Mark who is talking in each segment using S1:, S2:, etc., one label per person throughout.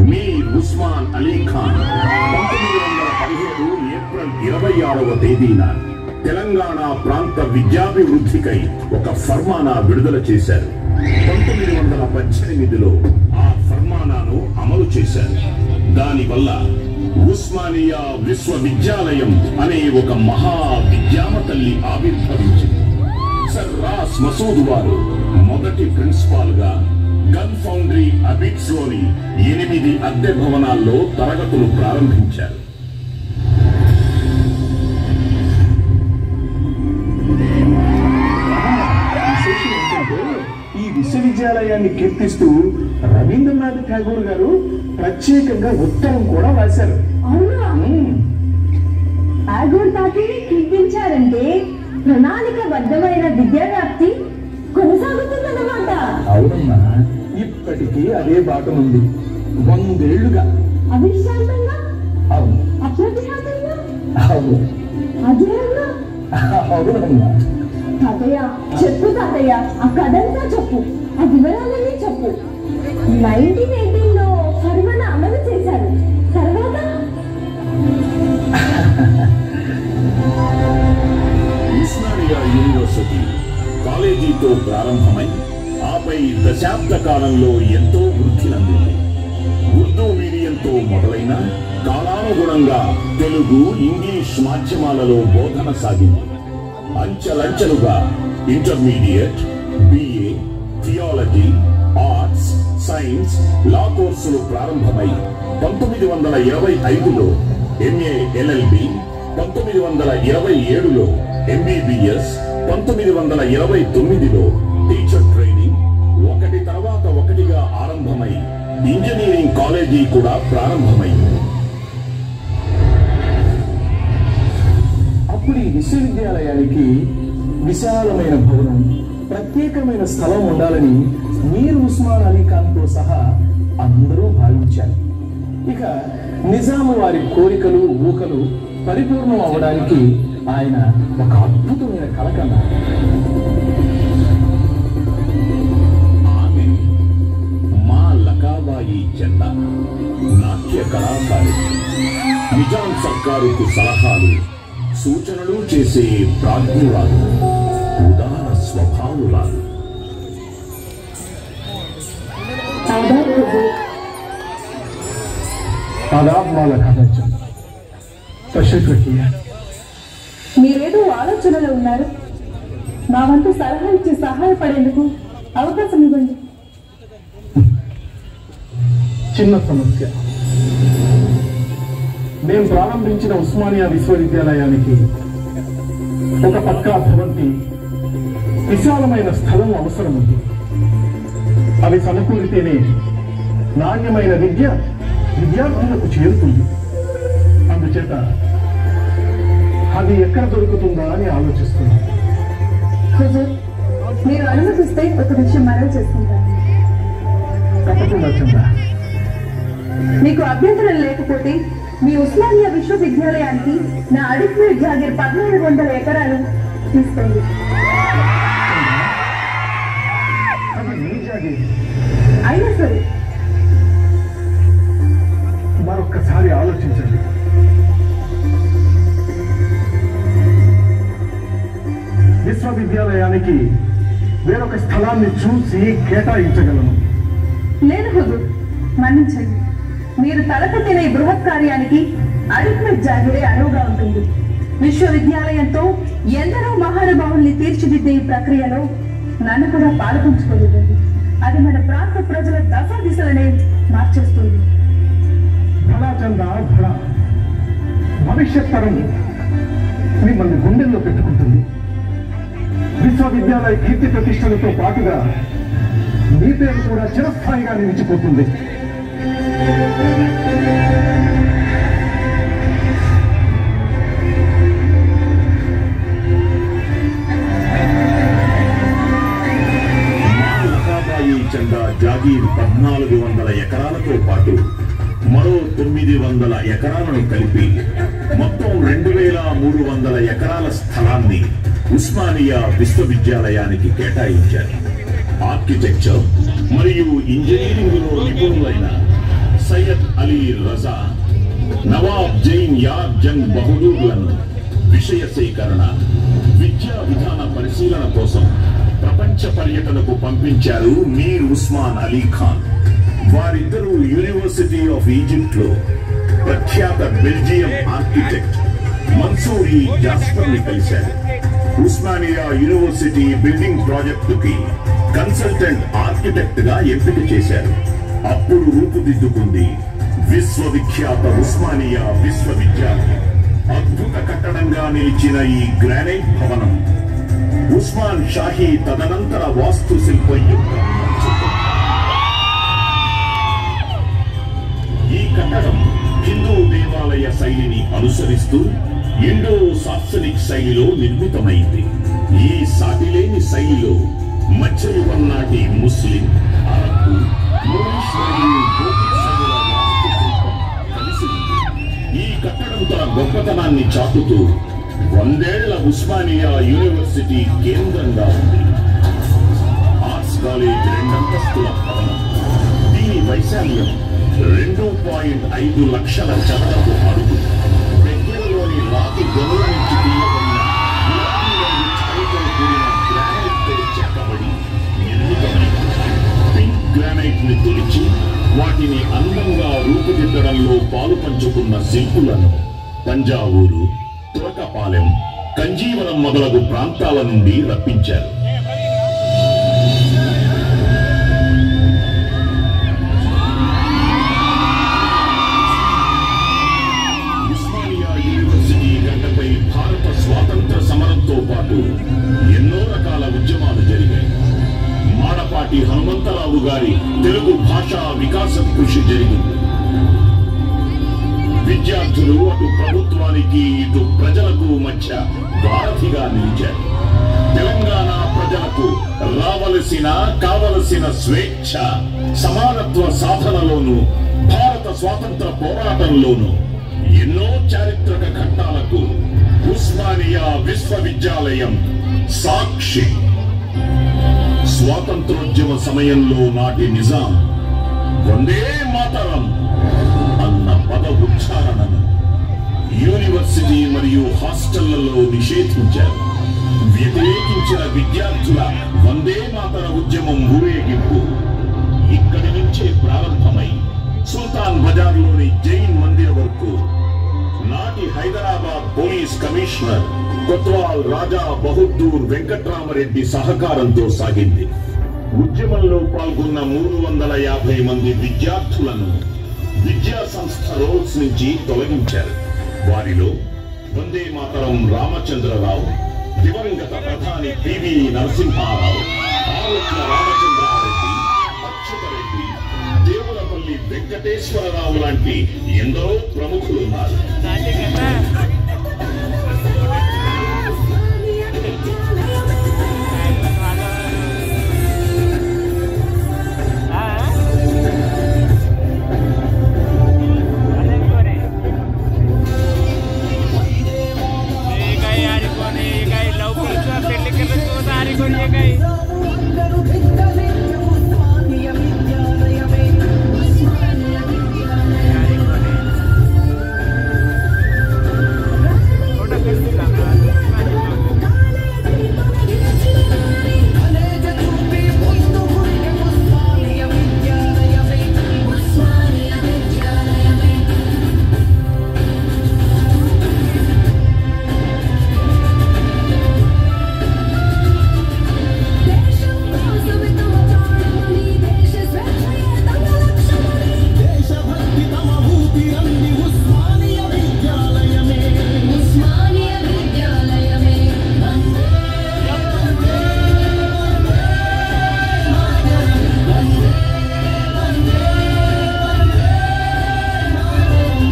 S1: మీర్ ఉస్మాన్ అలీ ఖాన్ పంతొమ్మిది వందల పదిహేడు ఏప్రిల్ ఇరవై ఆరవ తేదీన తెలంగాణ ప్రాంత విద్యాభివృద్ధికై ఒక ఫర్మానా విడుదల చేశారు పంతొమ్మిది వందల పద్దెనిమిదిలో ఆ ఫర్మానాను అమలు చేశారు దానివల్ల ఉస్మానియా విశ్వవిద్యాలయం అనే ఒక మహా విద్యామ తల్లి ఆవిర్భవించింది సర్ రాస్ మసూద్ వారు మొదటి ప్రిన్సిపాల్ గా గన్ ఫౌండరీ అబిట్స్ లోని ఎనిమిది అద్దె భవనాల్లో తరగతులు ప్రారంభించారు
S2: విశేషం ఏంటంటే ఈ విశ్వవిద్యాలయాన్ని కీర్తిస్తూ రవీంద్రనాథ్ ఠాగూర్ గారు ప్రత్యేకంగా ఉత్తరం కూడా రాశారు
S3: అవునా
S2: మ్మ్.
S3: ఠాగూర్ తాతని కీర్తించారంటే ప్రణాళికబద్ధమైన విద్యా వ్యాప్తి కొనసాగుతుందన్నమాట
S2: అవునమ్మా ఇప్పటికీ అదే బాట ఉంది వందేళ్లుగా
S3: అవిశ్రాంతంగా
S2: అవును
S3: అప్రతిహాతంగా
S2: అవును
S3: అజేయంగా
S2: అవునమ్మా
S3: తాతయ్య చెప్పు తాతయ్య ఆ కథంతా చెప్పు ఆ వివరాలన్నీ చెప్పు నైన్టీన్ ఎయిటీన్ లో ఫర్మానా అమలు చేశారు తర్వాత
S1: ఉస్మానియా యూనివర్సిటీ కాలేజీతో ప్రారంభమై ఆపై దశాబ్ద కాలంలో ఎంతో వృద్ధి నందింది ఉర్దూ మీడియంతో మొదలైన కాలానుగుణంగా తెలుగు ఇంగ్లీష్ మాధ్యమాలలో బోధన సాగింది అంచెలంచెలుగా intermediate BA theology arts science law courses ప్రారంభమై పంతొమ్మిది వందల ఇరవై ఐదులో ఎంఏ ఎల్ఎల్బి పంతొమ్మిది వందల ఇరవై ఏడులో ఎంబీబీఎస్ పంతొమ్మిది వందల ఇరవై తొమ్మిదిలో టీచర్ ట్రైనింగ్ ఒకటి తర్వాత ఒకటిగా ఆరంభమై ఇంజనీరింగ్ కాలేజీ కూడా ప్రారంభమైంది
S2: అప్పుడు ఈ విశ్వవిద్యాలయానికి విశాలమైన భవనం ప్రత్యేకమైన స్థలం ఉండాలని మీర్ ఉస్మాన్ అలీ ఖాన్తో సహా అందరూ భావించారు ఇక నిజాము వారి కోరికలు ఊకలు పరిపూర్ణం అవడానికి ఆయన ఒక అద్భుతమైన కల కన్నారు
S1: ఆమె మా లకాబాయి చెంద నాట్య కళాకారి నిజాం సర్కారుకు సలహాలు సూచనలు చేసే ప్రాజ్ఞురాలు ఉదార స్వభావురాలు
S2: आदाब वाला खाना चंद तशरीफ रखिए
S3: మీరేదో ఆలోచనలో ఉన్నారు మా వంతు సలహా ఇచ్చి సహాయపడేందుకు అవకాశం ఇవ్వండి
S2: చిన్న సమస్య మేము ప్రారంభించిన ఉస్మానియా విశ్వవిద్యాలయానికి ఒక పక్కా భవంతి విశాలమైన స్థలం అవసరం ఉంది అవి సమకూరితేనే నాణ్యమైన విద్య విద్యార్థులకు చేరుతుంది అందుచేత అది ఎక్కడ దొరుకుతుందా అని ఆలోచిస్తున్నాను
S3: హుజూర్ మీరు అనుమతిస్తే ఒక విషయం మనవి చేసుకుంటాను
S2: తప్పకుండా చంద్ర
S3: మీకు అభ్యంతరం లేకపోతే మీ ఉస్మానియా విశ్వవిద్యాలయానికి నా అడిక్వేట్ జాగీర్ పద్నాలుగు వందల ఎకరాలు తీసుకోండి
S2: అది నీ జాగీర్.
S3: అయినా సరే
S2: మరొక్కసారి ఆలోచించండి విశ్వవిద్యాలయానికి వేరొక స్థలాన్ని చూసి కేటాయించగలను
S3: లేదు హుజూర్ మన్నించండి మీరు తలపెట్టిన ఈ బృహత్ కార్యానికి అడిక్వేట్ జాగీరే అనువుగా ఉంటుంది విశ్వవిద్యాలయంతో ఎందరో మహానుభావుల్ని తీర్చిదిద్దే ఈ ప్రక్రియలో నన్ను కూడా పాల్పంచుకోలేదండి అది మన ప్రాంత ప్రజల దశ దిశలనే మార్చేస్తుంది
S2: భళా చందా భళా భవిష్యత్ తరం మిమ్మల్ని గుండెల్లో పెట్టుకుంటుంది విశ్వవిద్యాలయ కీర్తి ప్రతిష్టలతో పాటుగా మీ పేరు కూడా చిరస్థాయిగా నిలిచిపోతుంది
S1: లకాబాయి చందా జాగీర్ పద్నాలుగు వందల ఎకరాలతో పాటు మరో తొమ్మిది వందల ఎకరాలను కలిపి మొత్తం రెండు వేల మూడు వందల ఎకరాల స్థలాన్ని ఉస్మానియా విశ్వవిద్యాలయానికి కేటాయించారు ఆర్కిటెక్చర్ మరియు ఇంజనీరింగ్ లో నిపుణులైన సయ్యద్ అలీ రజా నవాబ్ జైన్ యార్ జంగ్ బహదూర్లను విషయ సేకరణ విద్యా విధాన పరిశీలన కోసం ప్రపంచ పర్యటనకు పంపించారు మీర్ ఉస్మాన్ అలీ ఖాన్ వారిద్దరూ యూనివర్సిటీ ఆఫ్ ఈజిప్ట్ లో ప్రఖ్యాత బెల్జియం ఆర్కిటెక్ట్ మన్సూరి జాస్పర్ ని కలిశారు ఉస్మానియా యూనివర్సిటీ బిల్డింగ్ ప్రాజెక్టుకి కన్సల్టెంట్ ఆర్కిటెక్ట్ గా ఎంపిక చేశారు అప్పుడు రూపుదిద్దుకుంది విశ్వవిఖ్యాత ఉస్మానియా విశ్వవిద్యాలయం అద్భుత కట్టడంగా నిలిచిన ఈ గ్రానైట్ భవనం ఉస్మాన్ షాహీ తదనంతర వాస్తు శిల్పం యొక్క మంచుకొండ. ఈ కట్టడం హిందూ దేవాలయ శైలిని అనుసరిస్తూ ఇండో సాక్సనిక్ శైలిలో నిర్మితమైంది ఈ సాటిలేని శైలిలో మధ్యయుగం నాటి ముస్లిం అరబ్ మూరిష్ మరియు గోతిక్ శైలుల వాస్తుశిల్పం కలిసి ఉంది. ఈ కట్టడం తన గొప్పతనాన్ని చాటుతూ వందేళ్ల ఉస్మానియా యూనివర్సిటీ కేంద్రంగా ఉంది ఆర్ట్స్ కాలేజ్ రెండంతస్తుల భవనం దీని వైశాల్యం రెండు పాయింట్ ఐదు లక్షల చదరపు అడుగు దగ్గరలోని రాతి గనుల నుంచి తీయబడిన గులాబీ రంగు ఛాయతో కూడిన గ్రానైట్ తో చెక్కబడి నిర్మితమైంది పింక్ గ్రానైట్ ని తొలిచి వాటిని అందంగా రూపుదిద్దడంలో పాలు పంచుకున్న శిల్పులను తంజావూరు తురకపాలెం కంజీవరం మొదలగు ప్రాంతాల నుండి రప్పించారు ఉస్మానియా యూనివర్సిటీ గడ్డపై భారత స్వాతంత్ర సమరంతో పాటు ఎన్నో రకాల ఉద్యమాలు జరిగాయి మాడపాటి హనుమంతరావు గారి తెలుగు భాషా వికాస కృషి జరిగింది విద్యార్థులు అటు ప్రభుత్వానికి ఇటు ప్రజలకు మధ్య వారధిగా నిలిచారు తెలంగాణ ప్రజలకు రావలసిన కావలసిన స్వేచ్ఛ సమానత్వ సాధనలోను భారత స్వాతంత్ర పోరాటంలోను ఎన్నో చారిత్రక ఘట్టాలకు ఉస్మానియా విశ్వవిద్యాలయం సాక్షి స్వాతంత్రోద్యమ సమయంలో నాటి నిజాం వందే మాతరం అన్న పద ఉచ్చారణను యూనివర్సిటీ మరియు హాస్టళ్లలో నిషేధించారు వ్యతిరేకించిన విద్యార్థుల వందే మాతర ఉద్యమం ఊరేగింపు ఇక్కడి నుంచే ప్రారంభమై సుల్తాన్ బజార్లోని జైన్ మందిర్ వరకు నాటి హైదరాబాద్ పోలీస్ కమిషనర్ కొత్వాల్ రాజా బహుద్దూర్ వెంకట్రామరెడ్డి సహకారంతో సాగింది ఉద్యమంలో పాల్గొన్న మూడు వందల యాభై మంది విద్యార్థులను విద్యా సంస్థ రోల్స్ నుంచి తొలగించారు వారిలో వందే మాతరం రామచంద్రరావు దివంగత ప్రధాని పివి నరసింహారావు ఆలోచన రామచంద్రారెడ్డి అచ్యుతరెడ్డి దేవులపల్లి వెంకటేశ్వరరావు లాంటి ఎందరో ప్రముఖులున్నారు
S4: దేశభక్తి తమ ఊపిరంది ఉస్మానియ విద్యాలయమే
S5: ఉస్మానియా విద్యాలయమే వందే వందే వందే మాతరం వందే వందే వందే మాతరం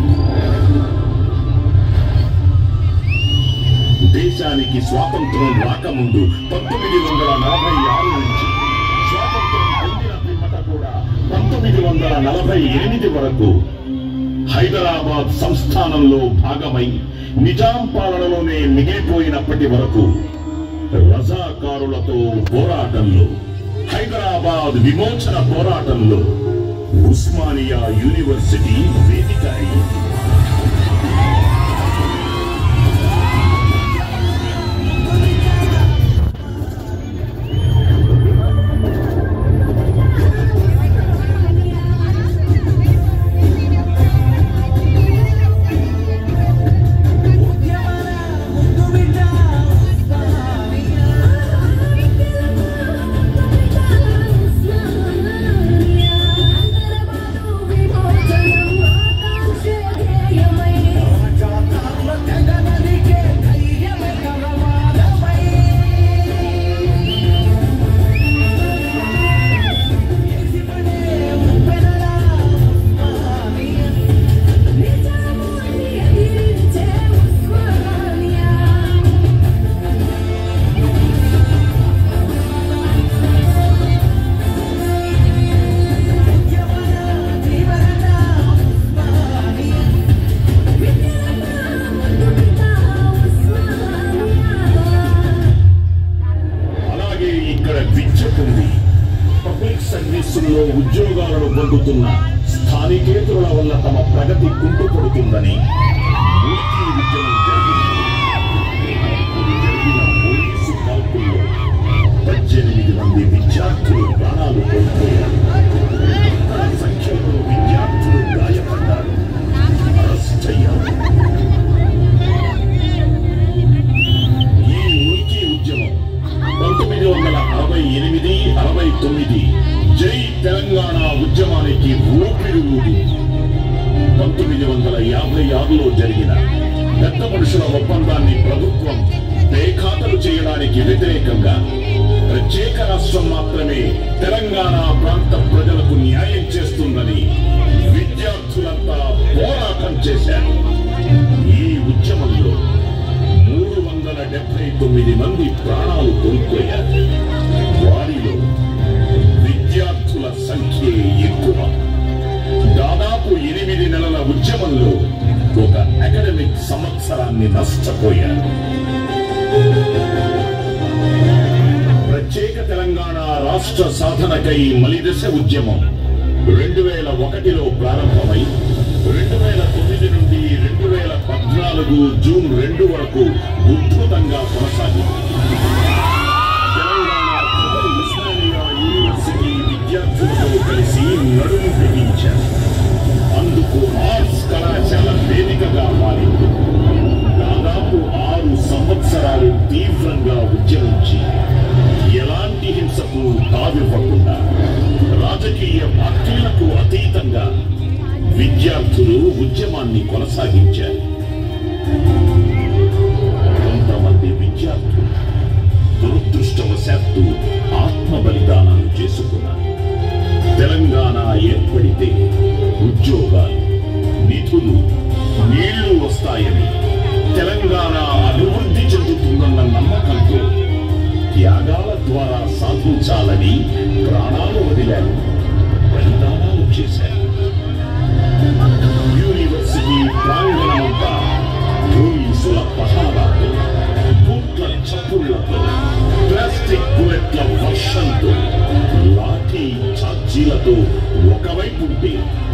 S1: దేశానికి స్వాతంత్రం రాకముందు పంతొమ్మిది వందల నలభై ఆరు నుంచి స్వాతంత్రం పొందిన పిమ్మట కూడా పంతొమ్మిది వందల నలభై ఎనిమిది వరకు హైదరాబాద్ సంస్థానంలో భాగమై నిజాం పాలనలోనే మిగిలిపోయినప్పటి వరకు రజాకారులతో పోరాటంలో హైదరాబాద్ విమోచన పోరాటంలో ఉస్మానియా యూనివర్సిటీ వేదిక అయింది అలాగే ఇక్కడ విద్యకుంది పబ్లిక్ సర్వీసుల్లో ఉద్యోగాలను పొందుతున్న స్థానికేతరుల వల్ల తమ ప్రగతి కుంటుపడుతుందని మూర్తి ఉద్యమం జరిగింది. అప్పుడు జరిగిన పోలీసు కాల్పుల్లో పద్దెనిమిది మంది విద్యార్థులు ప్రాణాలు కోల్పోయారు వందల సంఖ్యలో విద్యార్థులు గాయపడ్డారు అరెస్ట్ అయ్యారు ఈ ఉనికి ఉద్యమం పంతొమ్మిది వందల అరవై ఎనిమిది అరవై తొమ్మిది జై తెలంగాణ ఉద్యమానికి ఊపిరి ఊది పంతొమ్మిది వందల యాభై ఆరులో జరిగిన పెద్ద మనుషుల ఒప్పందాన్ని ప్రభుత్వం బేఖాతరు చేయడానికి వ్యతిరేకంగా ప్రత్యేక రాష్ట్రం మాత్రమే తెలంగాణ ప్రాంత ప్రజలకు న్యాయం చేస్తుందని విద్యార్థులంతా పోరాటం చేశారు ఈ ఉద్యమంలో మూడు వందల డెబ్బై తొమ్మిది మంది ప్రాణాలు కోల్పోయారు వారిలో విద్యార్థుల సంఖ్య ఎక్కువ దాదాపు ఎనిమిది నెలల ఉద్యమంలో ఒక అకాడమిక్ సంవత్సరాన్ని నష్టపోయారు ప్రత్యేక తెలంగాణ రాష్ట్ర సాధనకై మలిదశ ఉద్యమం రెండు వేల ఒకటిలో ప్రారంభమై రెండు వేల తొమ్మిది నుండి రెండు వేల పద్నాలుగు జూన్ రెండు వరకు ఉద్ధృతంగా కొనసాగింది తెలంగాణ ప్రజలు ఉస్మానియా యూనివర్సిటీ విద్యార్థులతో కలిసి నడుము బిగించారు అందుకు ఆర్ట్స్ కళాశాల వేదికగా మారింది దాదాపు ఆరు సంవత్సరాలు తీవ్రంగా ఉద్యమించి ఎలాంటి హింసకు తావివ్వకుండా రాజకీయ పార్టీలకు అతీతంగా విద్యార్థులు ఉద్యమాన్ని కొనసాగించారు కొంతమంది విద్యార్థులు దురదృష్టవశాత్తు ఆత్మ బలిదానాలు చేసుకున్నారు తెలంగాణ ఏర్పడితే ఉద్యోగాలు నిధులు నీళ్లు వస్తాయని తెలంగాణ అభివృద్ధి చెందుతుందన్న నమ్మకంతో త్యాగాల ద్వారా సాధించాలని ప్రాణాలు వదిలారు బలిదానాలు చేశారు యూనివర్సిటీ ప్రాంగణమంతా పోలీసుల పహారాతో బూట్ల చప్పుళ్లతో ప్లాస్టిక్ బుల్లెట్ల వర్షంతో లాఠీ ఛార్జీలతో ఒకవైపు ఉంటే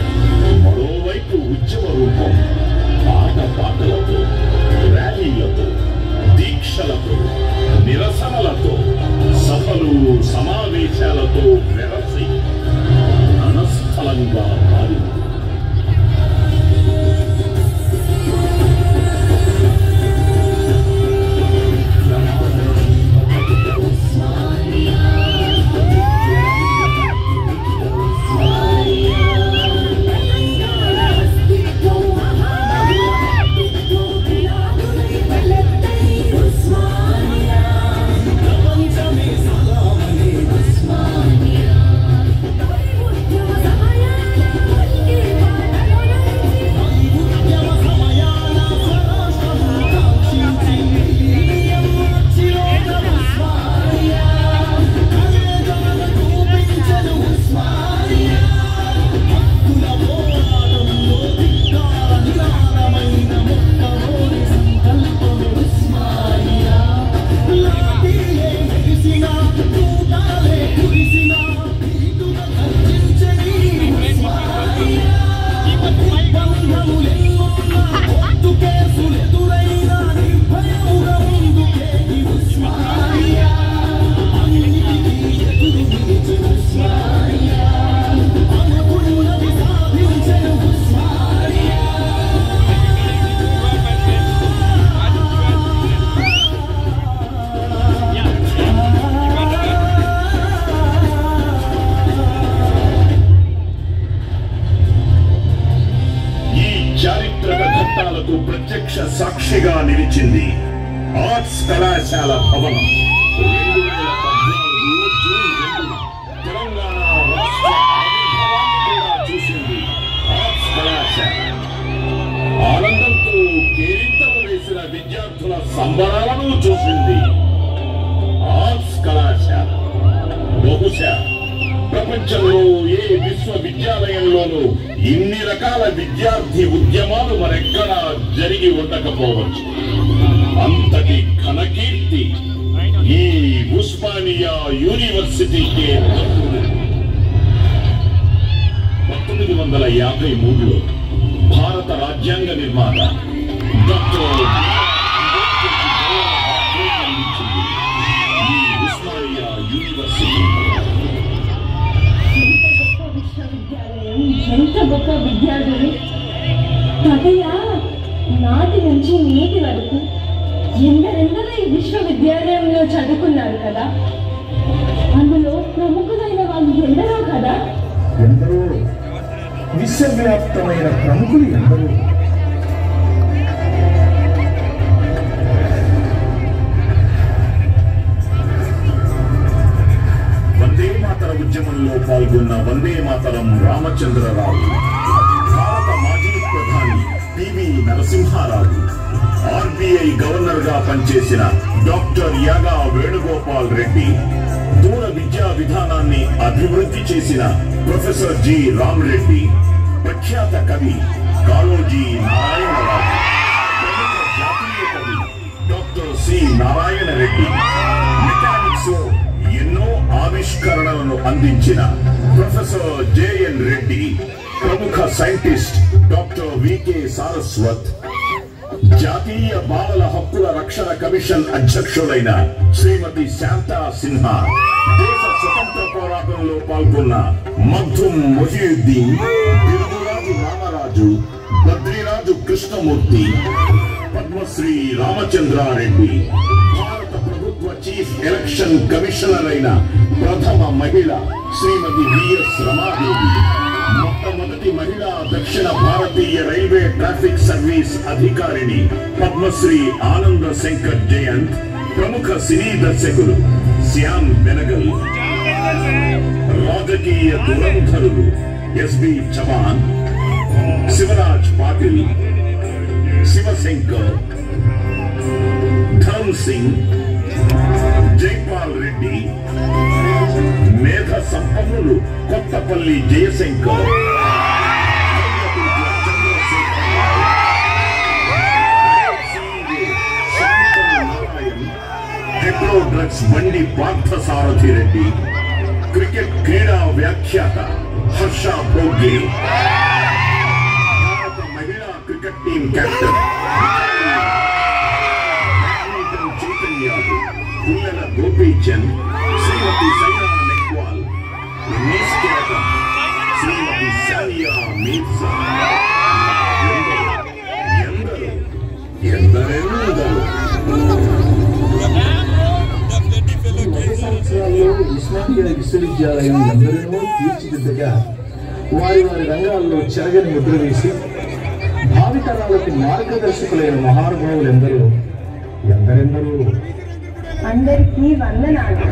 S1: చారిత్రక ఘట్టాలకు ప్రత్యక్ష సాక్షిగా నిలిచింది ఆర్ట్స్ కళాశాల భవనం రెండు వేల పద్నాలుగు జూన్ రెండున తెలంగాణ రాష్ట్ర ఆవిర్భావాన్ని కూడా చూసింది ఆర్ట్స్ కళాశాల ఆనందంతో కేరింతలు వేసిన విద్యార్థుల సంబరాలను చూసింది ఆర్ట్స్ కళాశాల బహుశా ప్రపంచంలో ఏ విశ్వవిద్యాలయంలోనూ ఇన్ని రకాల విద్యార్థి ఉద్యమాలు మరెక్కడా జరిగి ఉండకపోవచ్చు అంతటి ఘనకీర్తి ఈ ఉస్మానియా యూనివర్సిటీకే దక్కుతుంది పంతొమ్మిది వందల యాభై మూడులో భారత రాజ్యాంగ నిర్మాత డాక్టర్ అంబేద్కర్ అందించింది ఈ ఉస్మానియా యూనివర్సిటీ
S6: ఎంత గొప్ప విశ్వవిద్యాలయం ఎంత గొప్ప విద్యార్థులు తాతయ్య నాటి నుంచి నేటి వరకు ఎందరెందరో ఈ విశ్వవిద్యాలయంలో చదువుకున్నారు కదా అందులో ప్రముఖులైన వాళ్ళు ఎందరో కదా
S2: ఎందరో విశ్వవ్యాప్తమైన ప్రముఖులు ఎందరో
S1: వందే మాతర ఉద్యమంలో పాల్గొన్న వందే మాతరం రామచంద్రరావు భారత మాజీ ప్రధాని పివి నరసింహారావు ఆర్బీఐ గవర్నర్ గా పనిచేసిన డాక్టర్ యాగా వేణుగోపాల్ రెడ్డి దూర విద్యా విధానాన్ని అభివృద్ధి చేసిన ప్రొఫెసర్ జి రామరెడ్డి ప్రఖ్యాత కవి కాళోజీ నారాయణరావు ప్రముఖ జాతీయ కవి doctor C Narayana Reddy mechanics లో ఎన్నో ఆవిష్కరణలను అందించిన ప్రొఫెసర్ జేఎన్ రెడ్డి ప్రముఖ సైంటిస్ట్ డాక్టర్ వికే సారస్వత్ జాతీయ బాలల హక్కుల రక్షణ కమిషన్ అధ్యక్షుడైన శ్రీమతి శాంతా సిన్హా దేశ స్వతంత్ర పోరాటంలో పాల్గొన్న మగ్ధుం మొహియుద్దీన్ తిరుగురాజు రామరాజు బద్రీరాజు కృష్ణమూర్తి పద్మశ్రీ రామచంద్రారెడ్డి భారత ప్రభుత్వ చీఫ్ ఎలక్షన్ కమిషనర్ అయిన ప్రథమ మహిళ శ్రీమతి విఎస్ రమాదేవి మొట్టమొదటి మహిళా దక్షిణ భారతీయ రైల్వే ట్రాఫిక్ సర్వీస్ అధికారిని పద్మశ్రీ ఆనంద శంకర్ జయంత్ ప్రముఖ సినీ దర్శకులు శ్యామ్ బెనగల్ రాజకీయ దురంధరులు ఎస్బి చవాన్ శివరాజ్ పాటిల్ శివశంకర్ ధర్మ్ సింగ్ జైపాల్ రెడ్డి మేధ సంపన్నులు కొత్తపల్లి జయశంకర్ హెప్రో డ్రగ్స్ బండి పార్థసారథి రెడ్డి క్రికెట్ క్రీడా వ్యాఖ్యాత హర్ష భోగ్లే భారత మహిళా క్రికెట్ టీం కెప్టెన్ బ్యాడ్మింటన్ చైతన్యాలు పుల్లెల గోపీచంద్ శ్రీమతి సైనా నెక్వాల్ టెన్నిస్ కిరటం శ్రీమతి సానియా మీర్జా ఎందరో ఎందరెందరో
S2: వంద సంవత్సరాల్లో ఉస్మానియా విశ్వవిద్యాలయం ఎందరినో తీర్చిదిద్దగా వారి వారి రంగాల్లో చెరగని ముద్ర వేసి భావితరాలకు మార్గదర్శకులైన మహానుభావులు ఎందరో ఎందరెందరో
S6: అందరికీ వందనాలు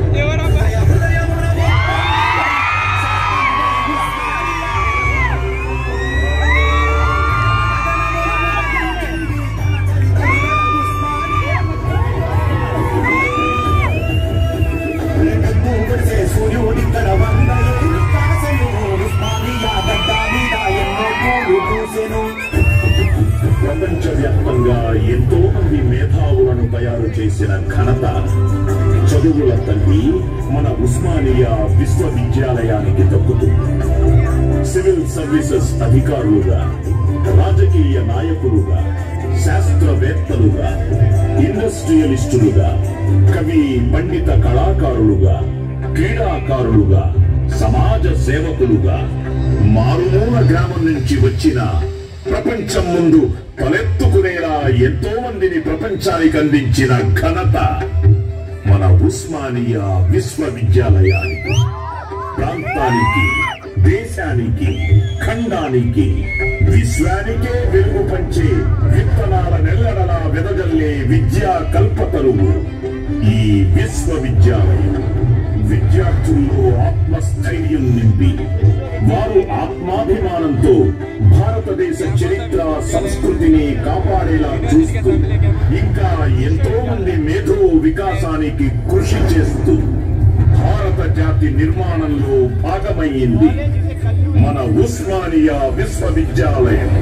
S1: ప్రపంచవ్యాప్తంగా ఎంతో మంది మేధావులను తయారు చేసిన ఘనత చదువుల తల్లి మన ఉస్మానియా విశ్వవిద్యాలయానికి దక్కుతుంది సివిల్ సర్వీసెస్ అధికారులుగా రాజకీయ నాయకులుగా శాస్త్రవేత్తలుగా ఇండస్ట్రియలిస్టులుగా కవి పండిత కళాకారులుగా క్రీడాకారులుగా సమాజ సేవకులుగా మారుమూల గ్రామం నుంచి వచ్చిన ప్రపంచం ముందు తలెత్తుకునేలా ఎంతో మందిని ప్రపంచానికి అందించిన ఘనత మన ఉస్మానియా విశ్వవిద్యాలయానికి ప్రాంతానికి దేశానికి ఖండానికి విశ్వానికే వెలుగు పంచే విత్తనాల నెల్లడలా వెదజల్లే విద్యా కల్పతరువు ఈ విశ్వవిద్యాలయం విద్యార్థుల్లో ఆత్మస్థైర్యం నింపి వారు ఆత్మాభిమానంతో భారతదేశ చరిత్ర సంస్కృతిని కాపాడేలా చూస్తూ ఇంకా ఎంతో మంది మేధో వికాసానికి కృషి చేస్తూ భారత జాతి నిర్మాణంలో భాగమయ్యింది మన ఉస్మానియా విశ్వవిద్యాలయం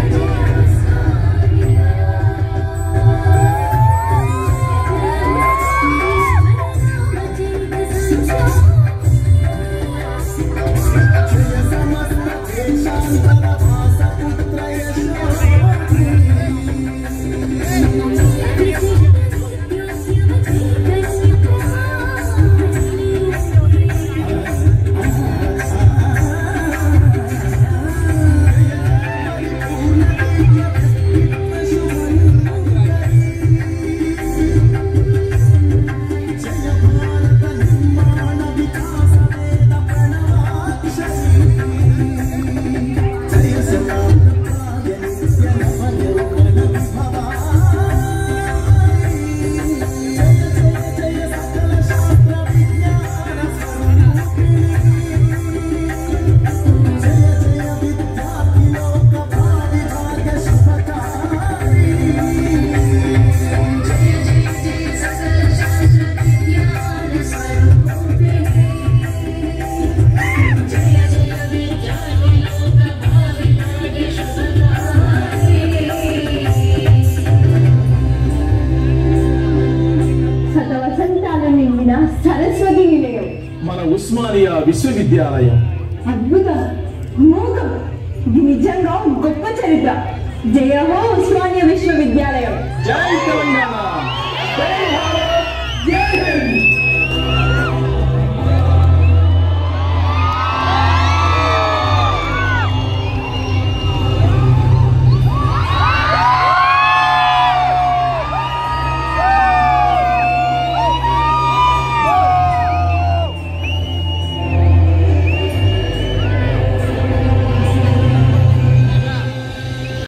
S6: శత వసంతాలు నిండిన సరస్వతి నిలయం
S2: మన ఉస్మానియా విశ్వవిద్యాలయం
S6: అద్భుత మోగం ఇది నిజంగా గొప్ప చరిత్ర జయ హో ఉస్మానియా విశ్వవిద్యాలయం
S2: జై తెలంగాణ జై భారత్ జై